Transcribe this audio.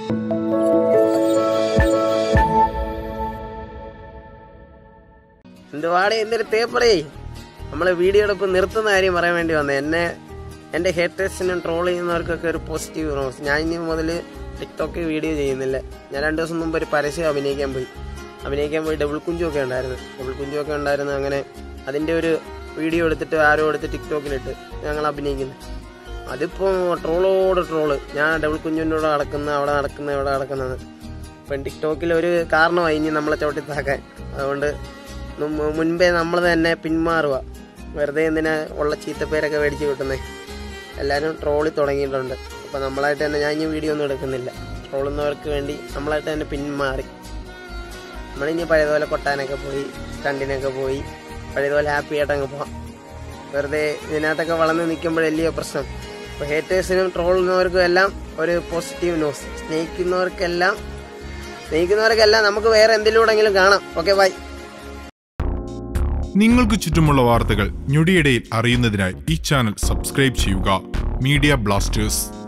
എന്തുവാടെ എന്തൊരു പേപ്പറേ നമ്മളെ വീഡിയോ എടുപ്പ് നിർത്തുന്ന കാര്യം പറയാൻ വേണ്ടി വന്നത് എന്നെ എൻ്റെ ഹേറ്റേഴ്സിനും ട്രോൾ ചെയ്യുന്നവർക്കൊക്കെ ഒരു പോസിറ്റീവ് റോസ് ഞാൻ ഇനി മുതൽ ടിക്ടോക്കിൽ വീഡിയോ ചെയ്യുന്നില്ല ഞാൻ രണ്ട് ദിവസം മുമ്പ് ഒരു പരസ്യം അഭിനയിക്കാൻ പോയി അഭിനയിക്കാൻ പോയി ഡബിൾ കുഞ്ചുമൊക്കെ ഉണ്ടായിരുന്നു ഡബിൾ കുഞ്ചുമൊക്കെ ഉണ്ടായിരുന്നു അങ്ങനെ അതിൻ്റെ ഒരു വീഡിയോ എടുത്തിട്ട് ആരോ എടുത്ത് ടിക്ടോക്കിലിട്ട് ഞങ്ങൾ അഭിനയിക്കുന്നു അതിപ്പോൾ ട്രോളോട് ട്രോള് ഞാൻ ഡബിൾ കുഞ്ഞിൻ്റെ കൂടെ നടക്കുന്ന അവിടെ നടക്കുന്ന ഇവിടെ നടക്കുന്നത് ഇപ്പം ടിക്ടോക്കിൽ ഒരു കാരണമായി ഇനി നമ്മളെ ചവിട്ടിത്താക്കാൻ അതുകൊണ്ട് മുമ്പ് മുൻപേ നമ്മൾ തന്നെ പിന്മാറുക വെറുതെ എന്തിനാ ഉള്ള ചീത്തപ്പേരൊക്കെ മേടിച്ച് കിട്ടുന്നേ എല്ലാവരും ട്രോളി തുടങ്ങിയിട്ടുണ്ട് അപ്പം നമ്മളായിട്ട് തന്നെ ഞാൻ ഇനി വീഡിയോ ഒന്നും എടുക്കുന്നില്ല ട്രോളുന്നവർക്ക് വേണ്ടി നമ്മളായിട്ട് തന്നെ പിന്മാറി നമ്മളിനി പഴയതുപോലെ കൊട്ടാനൊക്കെ പോയി സ്റ്റണ്ടിനൊക്കെ പോയി പഴയതുപോലെ ഹാപ്പി ആയിട്ടങ്ങ് പോവാം വെറുതെ ഇതിനകത്തൊക്കെ വളർന്ന് നിൽക്കുമ്പോഴല്ലയോ പ്രശ്നം അപ്പോൾ ഹേറ്റേഴ്സിനും ട്രോളുന്നവർക്കും എല്ലാം ഒരു പോസിറ്റീവ് ന്യൂസ് സ്നേഹിക്കുന്നവർക്കെല്ലാം സ്നേഹിക്കുന്നവർക്കെല്ലാം നമുക്ക് വേറെ എന്തിലൂടെങ്കിലും കാണാം ഓക്കെ ബൈ നിങ്ങൾക്ക് ചുറ്റുമുള്ള വാർത്തകൾ ഞൊടിയിടയിൽ അറിയുന്നതിനായി ഈ ചാനൽ സബ്സ്ക്രൈബ് ചെയ്യുക മീഡിയ ബ്ലാസ്റ്റേഴ്സ്